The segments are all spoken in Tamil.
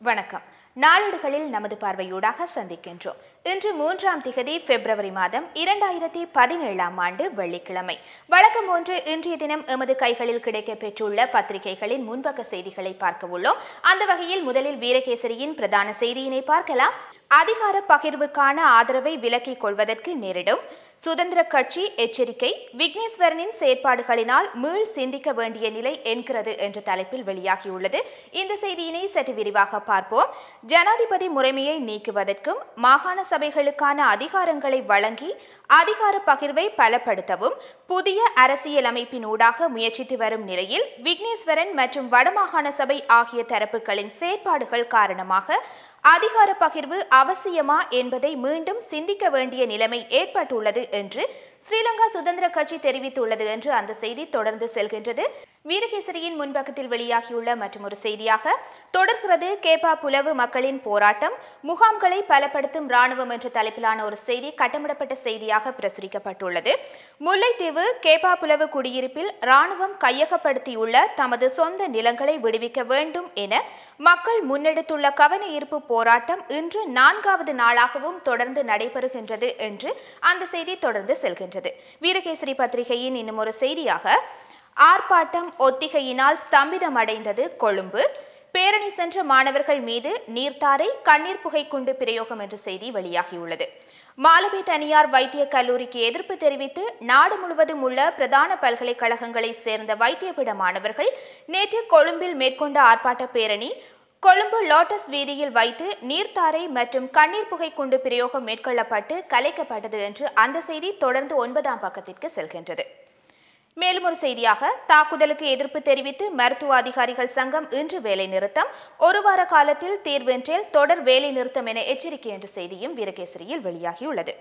வணக்கம் நாளேடுகளில் நமது பார்வையூடாக சந்திக்கின்றோம் இன்று மூன்றாம் திகதி பிப்ரவரி மாதம் இரண்டாயிரத்தி பதினேழாம் ஆண்டு வெள்ளிக்கிழமை வழக்கம் போன்று இன்றைய தினம் எமது கைகளில் கிடைக்கப் பெற்றுள்ள பத்திரிகைகளின் முன்பக்க செய்திகளை பார்க்க உள்ளோம் அந்த வகையில் முதலில் வீரகேசரியின் பிரதான செய்தியினை பார்க்கலாம் அதிகார பகிர்வுக்கான ஆதரவை விலக்கிக் கொள்வதற்கு நேரிடும் சுதந்திர கட்சி எச்சரிக்கை விக்னேஸ்வரனின் செயற்பாடுகளினால் மீள் சிந்திக்க வேண்டிய நிலை என்கிறது என்ற தலைப்பில் வெளியாகியுள்ளது இந்த செய்தியினை சற்று விரிவாக பார்ப்போம் ஜனாதிபதி முறைமையை நீக்குவதற்கும் மாகாண சபைகளுக்கான அதிகாரங்களை வழங்கி அதிகார பகிர்வை பலப்படுத்தவும் புதிய அரசியலமைப்பினூடாக முயற்சித்து வரும் நிலையில் விக்னேஸ்வரன் மற்றும் வடமாகாண சபை ஆகிய தரப்புகளின் செயற்பாடுகள் காரணமாக அதிகார பகிர்வு அவசியமா என்பதை மீண்டும் சிந்திக்க வேண்டிய நிலைமை ஏற்பட்டுள்ளது என்று ஸ்ரீலங்கா சுதந்திர கட்சி தெரிவித்துள்ளது என்று அந்த செய்தி தொடர்ந்து செல்கின்றது வீரகேசரியின் முன்பக்கத்தில் வெளியாகியுள்ள மற்றொரு செய்தியாக தொடர்கிறது கேபா புலவு மக்களின் போராட்டம் முகாம்களை பலப்படுத்தும் ராணுவம் என்ற தலைப்பிலான ஒரு செய்தி கட்டமிடப்பட்ட செய்தியாக பிரசுரிக்கப்பட்டுள்ளது முல்லைத்தீவு கேபா புலவு குடியிருப்பில் ராணுவம் கையகப்படுத்தியுள்ள தமது சொந்த நிலங்களை விடுவிக்க வேண்டும் என மக்கள் முன்னெடுத்துள்ள கவன ஈர்ப்பு போராட்டம் இன்று நான்காவது நாளாகவும் தொடர்ந்து நடைபெறுகின்றது என்று அந்த செய்தி தொடர்ந்து செல்கின்றது வீரகேசரி பத்திரிகையின் இன்னும் ஒரு செய்தியாக ஆர்ப்பாட்டம் ஒத்திகையினால் ஸ்தம்பிதமடைந்தது கொழும்பு பேரணி சென்ற மாணவர்கள் மீது நீர்த்தாரை கண்ணீர் புகை குண்டு பிரயோகம் என்ற செய்தி வெளியாகியுள்ளது மாலபே தனியார் வைத்திய கல்லூரிக்கு எதிர்ப்பு தெரிவித்து நாடு முழுவதும் உள்ள பிரதான பல்கலைக்கழகங்களைச் சேர்ந்த வைத்தியபீட மாணவர்கள் நேற்று கொழும்பில் மேற்கொண்ட ஆர்ப்பாட்ட பேரணி கொழும்பு லோட்டஸ் வீதியில் வைத்து நீர்த்தாரை மற்றும் கண்ணீர் புகை குண்டு பிரயோகம் மேற்கொள்ளப்பட்டு கலைக்கப்பட்டது என்று அந்த செய்தி தொடர்ந்து ஒன்பதாம் பக்கத்திற்கு செல்கின்றது மேலும் ஒரு செய்தியாக தாக்குதலுக்கு எதிர்ப்பு தெரிவித்து மருத்துவ அதிகாரிகள் சங்கம் இன்று வேலை நிறுத்தம் ஒரு வார காலத்தில் தீர்வென்றில் தொடர் வேலை நிறுத்தம் என எச்சரிக்கை என்ற செய்தியும் வீரகேசரியில் வெளியாகியுள்ளது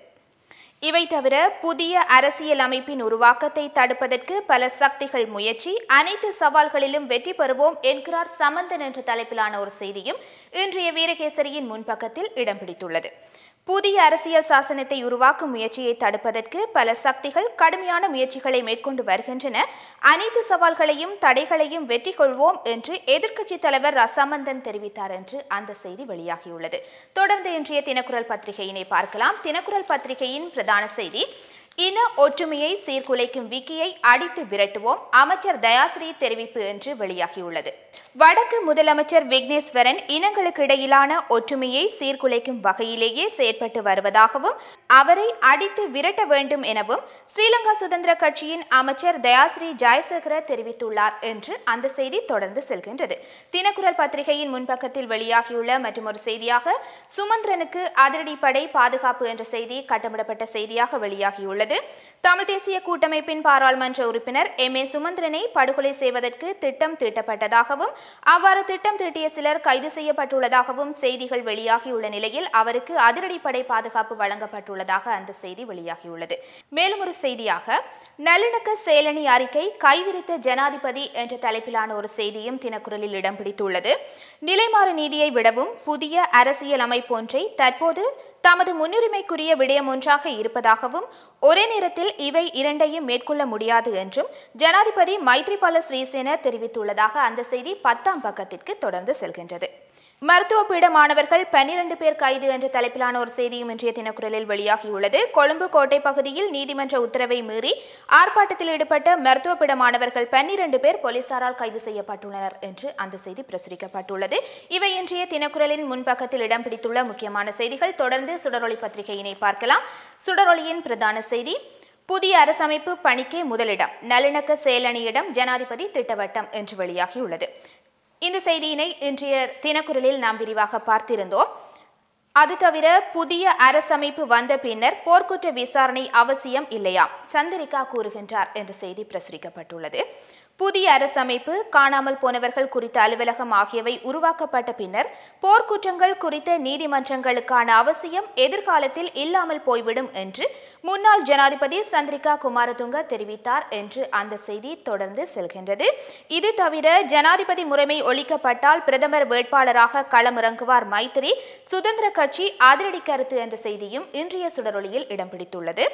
இவை தவிர புதிய அரசியல் அமைப்பின் உருவாக்கத்தை தடுப்பதற்கு பல சக்திகள் முயற்சி அனைத்து சவால்களிலும் வெற்றி பெறுவோம் என்கிறார் சமந்தன் என்ற தலைப்பிலான ஒரு செய்தியும் இன்றைய வீரகேசரியின் முன்பக்கத்தில் இடம் பிடித்துள்ளது புதிய அரசியல் சாசனத்தை உருவாக்கும் முயற்சியை தடுப்பதற்கு பல சக்திகள் கடுமையான முயற்சிகளை மேற்கொண்டு வருகின்றன அனைத்து சவால்களையும் தடைகளையும் வெற்றி கொள்வோம் என்று எதிர்க்கட்சித் தலைவர் ரசமந்தன் தெரிவித்தார் என்று அந்த செய்தி வெளியாகியுள்ளது தொடர்ந்து இன்றைய தினக்குரல் பத்திரிகையினை பார்க்கலாம் தினக்குரல் பத்திரிகையின் பிரதான செய்தி இன ஒற்றுமையை சீர்குலைக்கும் விக்கியை அடித்து விரட்டுவோம் அமைச்சர் தயாசிரி தெரிவிப்பு என்று வெளியாகியுள்ளது வடக்கு முதலமைச்சர் விக்னேஸ்வரன் இனங்களுக்கு இடையிலான ஒற்றுமையை சீர்குலைக்கும் வகையிலேயே செயற்பட்டு வருவதாகவும் அவரை அடித்து விரட்ட வேண்டும் எனவும் ஸ்ரீலங்கா சுதந்திர கட்சியின் அமைச்சர் தயாஸ்ரீ ஜெயசேகர தெரிவித்துள்ளார் என்று அந்த செய்தி தொடர்ந்து செல்கின்றது தினக்குரல் பத்திரிகையின் முன்பக்கத்தில் வெளியாகியுள்ள மற்றொரு செய்தியாக சுமந்திரனுக்கு அதிரடிப்படை பாதுகாப்பு என்ற செய்தி கட்டமிடப்பட்ட செய்தியாக வெளியாகியுள்ளது தமிழ் தேசிய கூட்டமைப்பின் பாராளுமன்ற உறுப்பினர் எம் ஏ சுமந்திரனை படுகொலை செய்வதற்கு திட்டம் தீட்டப்பட்டதாகவும் அவ்வாறு திட்டம் தீட்டிய சிலர் கைது செய்யப்பட்டுள்ளதாகவும் செய்திகள் வெளியாகியுள்ள நிலையில் அவருக்கு அதிரடிப்படை பாதுகாப்பு வழங்கப்பட்டுள்ளதாக அந்த செய்தி வெளியாகியுள்ளது மேலும் ஒரு செய்தியாக நல்லிணக்க செயலணி அறிக்கை கைவிரித்த ஜனாதிபதி என்ற தலைப்பிலான ஒரு செய்தியும் தினக்குரலில் இடம் பிடித்துள்ளது நிலைமாறு நீதியை விடவும் புதிய அரசியல் அமைப்பொன்றை தற்போது தமது முன்னுரிமைக்குரிய விடயம் ஒன்றாக இருப்பதாகவும் ஒரே நேரத்தில் இவை இரண்டையும் மேற்கொள்ள முடியாது என்றும் ஜனாதிபதி மைத்ரிபால ஸ்ரீசேன தெரிவித்துள்ளதாக அந்த செய்தி பத்தாம் பக்கத்திற்கு தொடர்ந்து செல்கின்றது மருத்துவ பீட மாணவர்கள் பன்னிரண்டு பேர் கைது என்ற தலைப்பிலான ஒரு செய்தியும் இன்றைய தினக்குரலில் வெளியாகியுள்ளது கொழும்பு கோட்டை பகுதியில் நீதிமன்ற உத்தரவை மீறி ஆர்ப்பாட்டத்தில் ஈடுபட்ட மருத்துவ பீட மாணவர்கள் பன்னிரண்டு பேர் போலீசாரால் கைது செய்யப்பட்டுள்ளனர் என்று அந்த செய்தி பிரசுரிக்கப்பட்டுள்ளது இவை இன்றைய தினக்குரலின் முன்பக்கத்தில் இடம் பிடித்துள்ள முக்கியமான செய்திகள் தொடர்ந்து சுடரொளி பத்திரிகையினை பார்க்கலாம் சுடரொளியின் பிரதான செய்தி புதிய அரசமைப்பு பணிக்கே முதலிடம் நல்லிணக்க செயலணியிடம் ஜனாதிபதி திட்டவட்டம் என்று வெளியாகியுள்ளது இந்த செய்தியினை இன்றைய தினக்குரலில் நாம் விரிவாக பார்த்திருந்தோம் அது தவிர புதிய அரசமைப்பு வந்த பின்னர் போர்க்குற்ற விசாரணை அவசியம் இல்லையா சந்திரிகா கூறுகின்றார் என்ற செய்தி பிரசுரிக்கப்பட்டுள்ளது புதிய அரசமைப்பு காணாமல் போனவர்கள் குறித்த அலுவலகம் ஆகியவை உருவாக்கப்பட்ட பின்னர் போர்க்குற்றங்கள் குறித்த நீதிமன்றங்களுக்கான அவசியம் எதிர்காலத்தில் இல்லாமல் போய்விடும் என்று முன்னாள் ஜனாதிபதி சந்திரிகா குமாரதுங்க தெரிவித்தார் என்று அந்த செய்தி தொடர்ந்து செல்கின்றது இது தவிர ஜனாதிபதி முறைமை ஒழிக்கப்பட்டால் பிரதமர் வேட்பாளராக களமிறங்குவார் மைத்திரி சுதந்திர கட்சி அதிரடி கருத்து என்ற செய்தியும் இன்றைய சுடரொளியில் இடம் பிடித்துள்ளது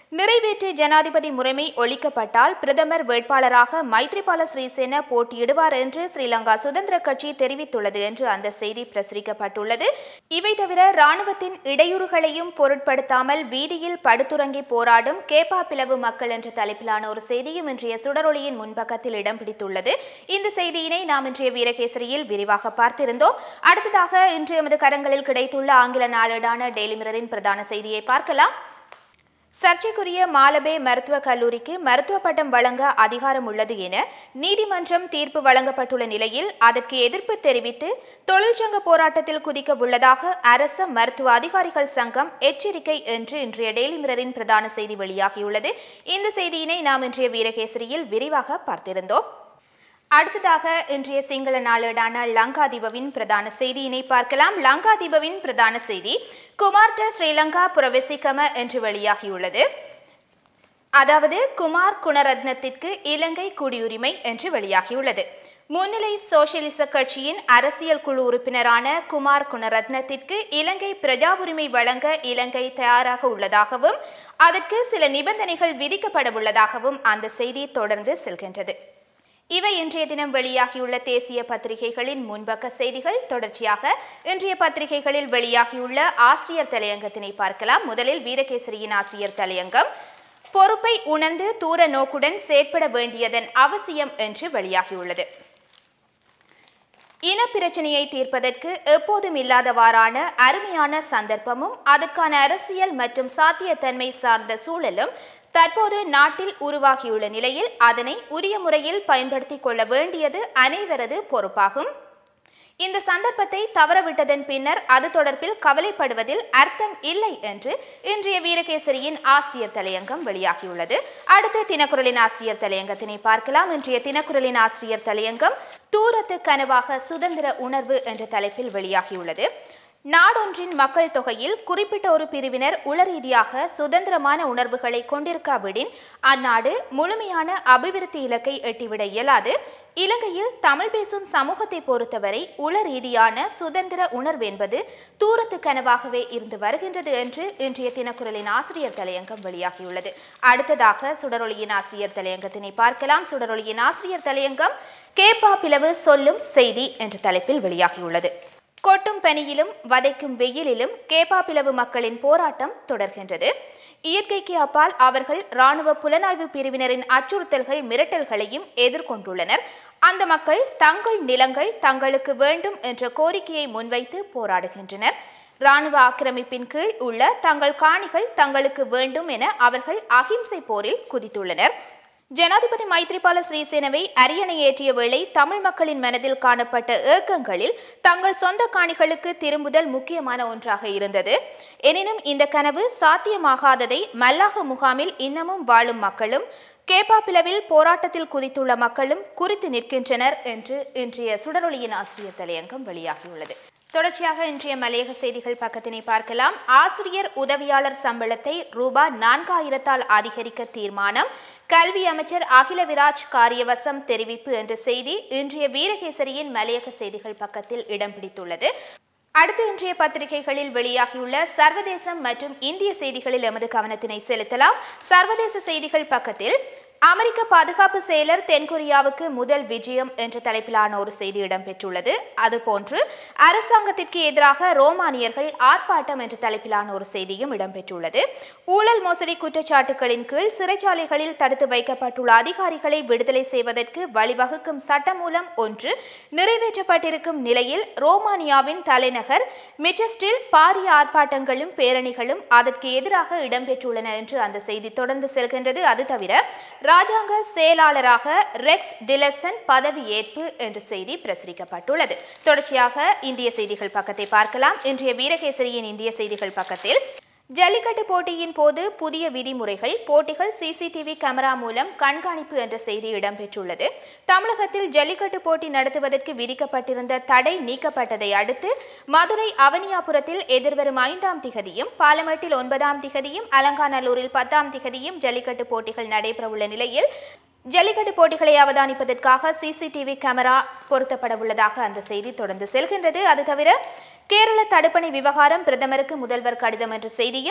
நிறைவேற்று ஜனாதிபதி முறைமை ஒழிக்கப்பட்டால் பிரதமர் வேட்பாளராக மைத்ரிபால ஸ்ரீசேன போட்டியிடுவார் என்று ஸ்ரீலங்கா சுதந்திர கட்சி தெரிவித்துள்ளது என்று அந்த செய்தி பிரசுரிக்கப்பட்டுள்ளது இவை தவிர ராணுவத்தின் இடையூறுகளையும் பொருட்படுத்தாமல் வீதியில் படுத்துறங்கி போராடும் கேப்பா பிளவு மக்கள் என்ற தலைப்பிலான ஒரு செய்தியும் இன்றைய சுடரொளியின் முன்பக்கத்தில் இடம் பிடித்துள்ளது இந்த செய்தியினை நாம் இன்றைய வீரகேசரியில் விரிவாக பார்த்திருந்தோம் அடுத்ததாக இன்று எமது கரங்களில் கிடைத்துள்ள ஆங்கில நாளேடான டெய்லி மிரரின் பிரதான செய்தியை பார்க்கலாம் சர்ச்சைக்குரிய மாலபே மருத்துவக் கல்லூரிக்கு மருத்துவ பட்டம் வழங்க அதிகாரம் உள்ளது என நீதிமன்றம் தீர்ப்பு வழங்கப்பட்டுள்ள நிலையில் அதற்கு எதிர்ப்பு தெரிவித்து தொழிற்சங்க போராட்டத்தில் குதிக்க உள்ளதாக அரச மருத்துவ அதிகாரிகள் சங்கம் எச்சரிக்கை என்று இன்றைய டெய்லி மிரரின் பிரதான செய்தி வெளியாகியுள்ளது இந்த செய்தியினை நாம் இன்றைய வீரகேசரியில் விரிவாக பார்த்திருந்தோம் அடுத்ததாக இன்றைய சிங்கள நாளேடான லங்காதீபவின் பிரதான செய்தியினை பார்க்கலாம் லங்காதீபவின் பிரதான செய்தி குமார்ட ஸ்ரீலங்கா புரவசிக்கம என்று வெளியாகியுள்ளது அதாவது குமார் குணரத்னத்திற்கு இலங்கை குடியுரிமை என்று வெளியாகியுள்ளது முன்னிலை சோசியலிச கட்சியின் அரசியல் குழு உறுப்பினரான குமார் குணரத்னத்திற்கு இலங்கை பிரஜா உரிமை வழங்க இலங்கை தயாராக உள்ளதாகவும் அதற்கு சில நிபந்தனைகள் விதிக்கப்பட உள்ளதாகவும் அந்த செய்தி தொடர்ந்து செல்கின்றது இவை இன்றைய தினம் வெளியாகியுள்ள தேசிய பத்திரிகைகளின் முன்பக்க செய்திகள் தொடர்ச்சியாக இன்றைய பத்திரிகைகளில் வெளியாகியுள்ள ஆசிரியர் தலையங்கத்தினை பார்க்கலாம் முதலில் வீரகேசரியின் ஆசிரியர் தலையங்கம் பொறுப்பை உணர்ந்து தூர நோக்குடன் செயற்பட வேண்டியதன் அவசியம் என்று வெளியாகியுள்ளது இனப்பிரச்சனையை தீர்ப்பதற்கு எப்போதும் இல்லாதவாறான அருமையான சந்தர்ப்பமும் அதற்கான அரசியல் மற்றும் சாத்தியத்தன்மை சார்ந்த சூழலும் தற்போது நாட்டில் உருவாகியுள்ள நிலையில் அதனை உரிய முறையில் பயன்படுத்திக் கொள்ள வேண்டியது அனைவரது பொறுப்பாகும் இந்த சந்தர்ப்பத்தை தவறவிட்டதன் பின்னர் அது தொடர்பில் கவலைப்படுவதில் அர்த்தம் இல்லை என்று இன்றைய வீரகேசரியின் ஆசிரியர் தலையங்கம் வெளியாகியுள்ளது அடுத்து தினக்குரலின் ஆசிரியர் தலையங்கத்தினை பார்க்கலாம் இன்றைய தினக்குரலின் ஆசிரியர் தலையங்கம் தூரத்து கனவாக சுதந்திர உணர்வு என்ற தலைப்பில் வெளியாகியுள்ளது நாடொன்றின் மக்கள் தொகையில் குறிப்பிட்ட ஒரு பிரிவினர் உளரீதியாக சுதந்திரமான உணர்வுகளை கொண்டிருக்காவிடின் அந்நாடு முழுமையான அபிவிருத்தி இலக்கை எட்டிவிட இயலாது இலங்கையில் தமிழ் பேசும் சமூகத்தை பொறுத்தவரை உள ரீதியான சுதந்திர உணர்வு என்பது தூரத்து கனவாகவே இருந்து வருகின்றது என்று இன்றைய தினக்குரலின் ஆசிரியர் தலையங்கம் வெளியாகியுள்ளது அடுத்ததாக சுடரொளியின் ஆசிரியர் தலையங்கத்தினை பார்க்கலாம் சுடரொளியின் ஆசிரியர் தலையங்கம் கேப்பா பிளவு சொல்லும் செய்தி என்ற தலைப்பில் வெளியாகியுள்ளது கொட்டும் பனியிலும் வதைக்கும் வெயிலிலும் கேப்பாப்பிளவு மக்களின் போராட்டம் தொடர்கின்றது இயற்கைக்கு அப்பால் அவர்கள் இராணுவ புலனாய்வு பிரிவினரின் அச்சுறுத்தல்கள் மிரட்டல்களையும் எதிர்கொண்டுள்ளனர் அந்த மக்கள் தங்கள் நிலங்கள் தங்களுக்கு வேண்டும் என்ற கோரிக்கையை முன்வைத்து போராடுகின்றனர் இராணுவ ஆக்கிரமிப்பின் கீழ் உள்ள தங்கள் காணிகள் தங்களுக்கு வேண்டும் என அவர்கள் அகிம்சை போரில் குதித்துள்ளனர் ஜனாதிபதி மைத்ரிபால சிறிசேனவை அரியணை ஏற்றிய வேளை தமிழ் மக்களின் மனதில் காணப்பட்ட ஏக்கங்களில் தங்கள் சொந்த காணிகளுக்கு திரும்புதல் முக்கியமான ஒன்றாக இருந்தது எனினும் இந்த கனவு சாத்தியமாகாததை மல்லாக முகாமில் இன்னமும் வாழும் மக்களும் கேப்பாப்பிளவில் போராட்டத்தில் குதித்துள்ள மக்களும் குறித்து நிற்கின்றனர் என்று இன்றைய சுடரொளியின் ஆசிரியர் தலையங்கம் வெளியாகியுள்ளது தொடர்ச்சியாக இன்றைய மலையக செய்திகள் பக்கத்தினை பார்க்கலாம் ஆசிரியர் உதவியாளர் சம்பளத்தை ரூபாய் நான்காயிரத்தால் அதிகரிக்க தீர்மானம் கல்வி அமைச்சர் அகில விராஜ் காரியவசம் தெரிவிப்பு என்ற செய்தி இன்றைய வீரகேசரியின் மலையக செய்திகள் பக்கத்தில் இடம் பிடித்துள்ளது அடுத்து இன்றைய பத்திரிகைகளில் வெளியாகியுள்ள சர்வதேசம் மற்றும் இந்திய செய்திகளில் எமது கவனத்தினை செலுத்தலாம் சர்வதேச செய்திகள் பக்கத்தில் அமெரிக்க பாதுகாப்பு செயலர் தென்கொரியாவுக்கு முதல் விஜயம் என்ற தலைப்பிலான ஒரு செய்தி இடம்பெற்றுள்ளது அதுபோன்று அரசாங்கத்திற்கு எதிராக ரோமானியர்கள் ஆர்ப்பாட்டம் என்ற தலைப்பிலான ஒரு செய்தியும் இடம்பெற்றுள்ளது ஊழல் மோசடி குற்றச்சாட்டுகளின் கீழ் சிறைச்சாலைகளில் தடுத்து வைக்கப்பட்டுள்ள அதிகாரிகளை விடுதலை செய்வதற்கு வழிவகுக்கும் சட்டமூலம் ஒன்று நிறைவேற்றப்பட்டிருக்கும் நிலையில் ரோமானியாவின் தலைநகர் மிச்சஸ்டில் பாரிய ஆர்ப்பாட்டங்களும் பேரணிகளும் அதற்கு எதிராக இடம்பெற்றுள்ளன என்று அந்த செய்தி தொடர்ந்து செல்கின்றது அது தவிர ராஜாங்க செயலாளராக ரெக்ஸ் டிலசன் பதவியேற்பு என்ற செய்தி பிரசுரிக்கப்பட்டுள்ளது தொடர்ச்சியாக இந்திய செய்திகள் பக்கத்தை பார்க்கலாம் இன்றைய வீரகேசரியின் இந்திய செய்திகள் பக்கத்தில் ஜல்லிக்கட்டு போட்டியின் போது புதிய விதிமுறைகள் போட்டிகள் சிசிடிவி கேமரா மூலம் கண்காணிப்பு என்ற செய்தி இடம்பெற்றுள்ளது தமிழகத்தில் ஜல்லிக்கட்டு போட்டி நடத்துவதற்கு விதிக்கப்பட்டிருந்த தடை நீக்கப்பட்டதை அடுத்து மதுரை அவனியாபுரத்தில் எதிர்வரும் ஐந்தாம் திகதியும் பாலமேட்டில் ஒன்பதாம் திகதியும் அலங்காநல்லூரில் பத்தாம் திகதியும் ஜல்லிக்கட்டு போட்டிகள் நடைபெறவுள்ள நிலையில் ஜல்லிக்கட்டு போட்டிகளை அவதானிப்பதற்காக சிசிடிவி கேமரா பொருத்தப்பட உள்ளதாக அந்த செய்தி தொடர்ந்து செல்கின்றது அது தவிர கேரள தடுப்பணை விவகாரம் பிரதமருக்கு முதல்வர் கடிதம் என்ற செய்தியும்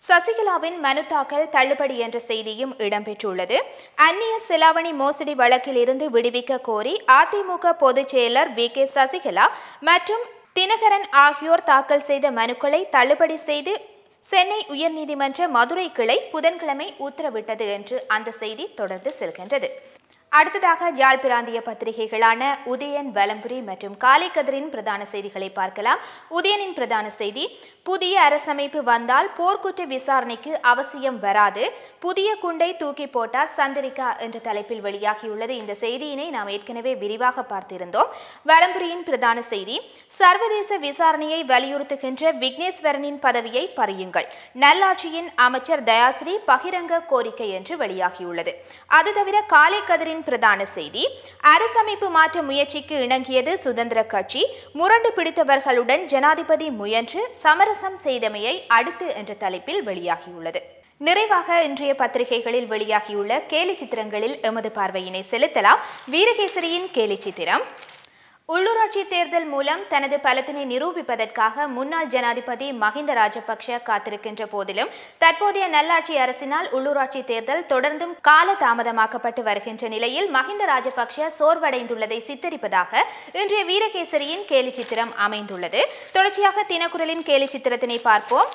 சசிகலாவின் மனு தாக்கல் தள்ளுபடி என்ற செய்தியும் இடம்பெற்றுள்ளது அந்நிய செலாவணி மோசடி வழக்கில் இருந்து விடுவிக்க கோரி அதிமுக பொதுச் செயலர் வி கே சசிகலா மற்றும் தினகரன் ஆகியோர் தாக்கல் செய்த மனுக்களை தள்ளுபடி செய்து சென்னை உயர்நீதிமன்ற மதுரை கிளை புதன்கிழமை உத்தரவிட்டது என்று அந்த செய்தி தொடர்ந்து செல்கின்றது அடுத்ததாக ஜாழ் பிராந்திய பத்திரிகைகளான உதயன் வலம்புரி மற்றும் காலைக்கதிரின் பிரதான செய்திகளை பார்க்கலாம் உதயனின் பிரதான செய்தி புதிய அரசமைப்பு வந்தால் போர்க்குற்ற விசாரணைக்கு அவசியம் வராது புதிய குண்டை தூக்கி போட்டார் சந்திரிகா என்ற தலைப்பில் வெளியாகியுள்ளது இந்த செய்தியினை நாம் ஏற்கனவே விரிவாக பார்த்திருந்தோம் வலம்புரியின் பிரதான செய்தி சர்வதேச விசாரணையை வலியுறுத்துகின்ற விக்னேஸ்வரனின் பதவியை பறியுங்கள் நல்லாட்சியின் அமைச்சர் தயாஸ்ரீ பகிரங்க கோரிக்கை என்று வெளியாகியுள்ளது அது தவிர காலை கதிரின் பிரதான செய்தி அரசமைப்பு மாற்ற முயற்சிக்கு இணங்கியது சுதந்திர கட்சி முரண்டு பிடித்தவர்களுடன் ஜனாதிபதி முயன்று சமரசம் செய்தமையை அடுத்து என்ற தலைப்பில் வெளியாகியுள்ளது நிறைவாக இன்றைய பத்திரிகைகளில் வெளியாகியுள்ள கேலி சித்திரங்களில் எமது பார்வையினை செலுத்தலாம் வீரகேசரியின் கேலி சித்திரம் உள்ளூராட்சி தேர்தல் மூலம் தனது பலத்தினை நிரூபிப்பதற்காக முன்னாள் ஜனாதிபதி மஹிந்த ராஜபக்ஷ காத்திருக்கின்ற போதிலும் தற்போதைய நல்லாட்சி அரசினால் உள்ளூராட்சி தேர்தல் தொடர்ந்தும் கால தாமதமாக்கப்பட்டு வருகின்ற நிலையில் மஹிந்த ராஜபக்ஷ சோர்வடைந்துள்ளதை சித்தரிப்பதாக இன்றைய வீரகேசரியின் கேலி சித்திரம் அமைந்துள்ளது தொடர்ச்சியாக தினக்குரலின் கேலி சித்திரத்தினை பார்ப்போம்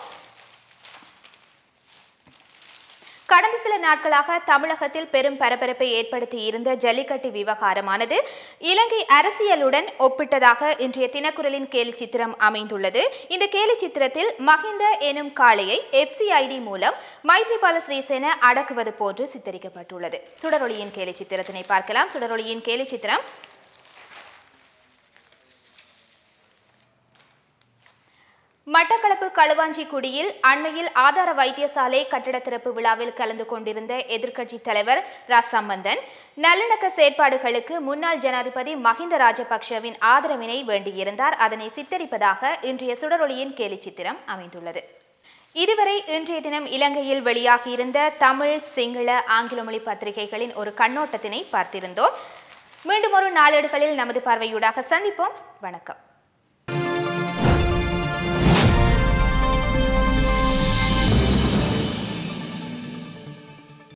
கடந்த சில நாட்களாக தமிழகத்தில் பெரும் பரபரப்பை ஏற்படுத்தி இருந்த ஜல்லிக்கட்டு விவகாரமானது இலங்கை அரசியலுடன் ஒப்பிட்டதாக இன்றைய தினக்குரலின் கேலி சித்திரம் அமைந்துள்ளது இந்த கேலி சித்திரத்தில் மஹிந்த எனும் காளையை எஃப்சிஐடி மூலம் மைத்ரிபால ஸ்ரீசேன அடக்குவது போன்று சித்தரிக்கப்பட்டுள்ளது சுடரொளியின் கேலி சித்திரத்தினை பார்க்கலாம் சுடரொளியின் கேலி சித்திரம் மட்டக்களப்பு களுவாஞ்சிக்குடியில் அண்மையில் ஆதார வைத்தியசாலை கட்டட திறப்பு விழாவில் கலந்து கொண்டிருந்த எதிர்க்கட்சித் தலைவர் ரா சம்பந்தன் நல்லிணக்க செயற்பாடுகளுக்கு முன்னாள் ஜனாதிபதி மஹிந்த ராஜபக்ஷவின் ஆதரவினை வேண்டியிருந்தார் அதனை சித்தரிப்பதாக இன்றைய சுடரொளியின் கேலி சித்திரம் அமைந்துள்ளது இதுவரை இன்றைய தினம் இலங்கையில் வெளியாகியிருந்த தமிழ் சிங்கள ஆங்கில மொழி பத்திரிகைகளின் ஒரு கண்ணோட்டத்தினை பார்த்திருந்தோம் மீண்டும் ஒரு நாளேடுகளில் நமது பார்வையூடாக சந்திப்போம் வணக்கம்